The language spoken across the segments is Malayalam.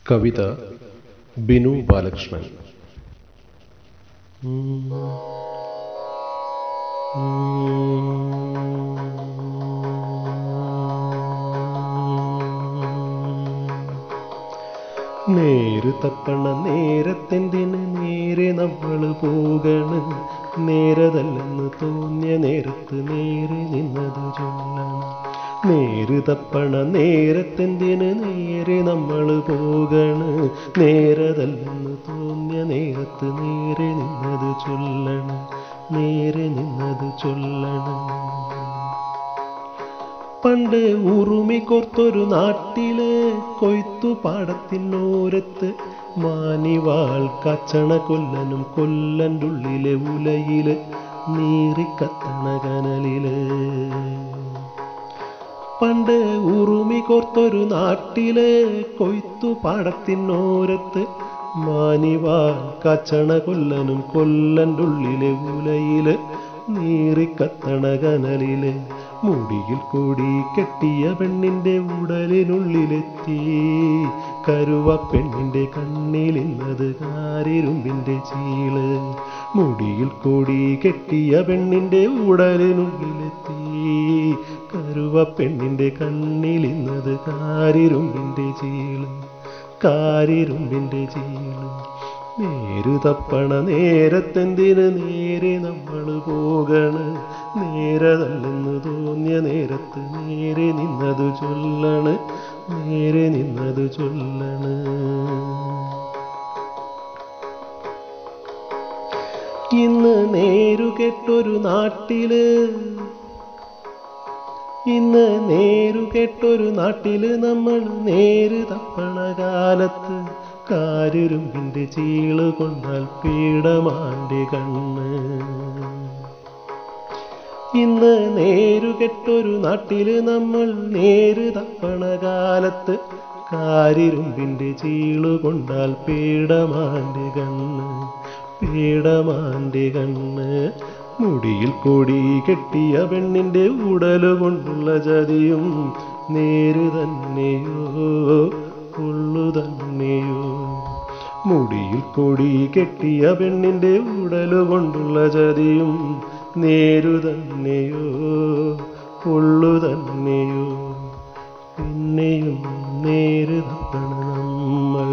കവിത ബിനു ബാലകൃഷ്ണൻ നേര് തപ്പണ നേരത്തെന്തിന് നേരെ നമ്മൾ പോകണ് നേരതല്ലെന്ന് തോന്നിയ നേരത്ത് നേരെ നിന്നത് ചൊല്ലണം നേര് തപ്പണ നേരത്തെന്തിന് നേരെ നമ്മൾ പോകണ് നേരതല്ലെന്ന് തോന്നിയ നേരത്ത് നേരെ നിന്നത് ചൊല്ലണം നേരെ നിന്നത് ചൊല്ലണം പണ്ട് ഉറുമി കോർത്തൊരു നാട്ടില് കൊയ്ത്തു പാടത്തിനോരത്ത് മാനിവാൾ കച്ചണ കൊല്ലനും കൊല്ലൻ്റെ ഉള്ളിലെ ഉലയില് നീറിക്കത്തണ കനലില് പണ്ട് ഉറുമി കോർത്തൊരു നാട്ടില് കൊയ്ത്തു പാടത്തിനോരത്ത് മാനിവാൾ കച്ചണ കൊല്ലനും കൊല്ലൻ്റെ ഉള്ളിലെ ഉലയില് നീറിക്കത്തണ കനലില് മുടിയിൽ കൂടി കെട്ടിയ പെണ്ണിന്റെ ഉടലിനുള്ളിലെത്തി കരുവ പെണ്ണിന്റെ കണ്ണിലിന്നത് കാരിരുമ്പിന്റെ ചീള് മുടിയിൽ കൂടി കെട്ടിയ പെണ്ണിന്റെ ഉടലിനുള്ളിലെത്തി കരുവ പെണ്ണിന്റെ കണ്ണിലിന്നത് കാരിരുമ്പിന്റെ ചീള് കാരിരുമ്പിന്റെ ചീള് നേര് തപ്പണ നേരത്തെന്തിന് നേരെ നമ്മൾ പോകണ് നേരതല്ലെന്ന് തോന്നിയ നേരത്ത് നേരെ നിന്നത് ചൊല്ലണ് നേരെ നിന്നത് ചൊല്ലണ് ഇന്ന് നേരു കെട്ടൊരു നാട്ടില് ഇന്ന് നേരു കെട്ടൊരു നാട്ടില് നമ്മൾ നേര് തപ്പണ കാലത്ത് കാരുരുമ്പിന്റെ ചീള് കൊണ്ടാൽ പീഡമാന്റെ കണ്ണ് ഇന്ന് നേരു കെട്ടൊരു നാട്ടില് നമ്മൾ നേര് തപ്പണ കാലത്ത് കാരിരുമ്പിന്റെ ചീള് കൊണ്ടാൽ പീഡമാന്റെ കണ്ണ് പീഡമാന്റെ കണ്ണ് മുടിയിൽ കൊടി കെട്ടിയ പെണ്ണിന്റെ ഉടല് കൊണ്ടുള്ള ചതിയും നേര് തന്നെയോ ഉള്ളു തന്നെയോ മുടിയിൽ കൊടി കെട്ടിയ പെണ്ണിന്റെ ഉടല് കൊണ്ടുള്ള ചതിയും നേരു തന്നെയോ ഉള്ളു തന്നെയോ പിന്നെയും നേര് തപ്പണ നമ്മൾ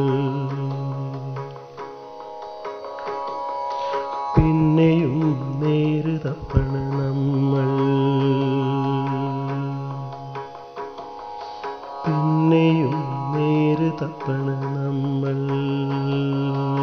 പിന്നെയും നേര് തപ്പണ നമ്മൾ പിന്നെയും നേര് തപ്പണ നമ്മൾ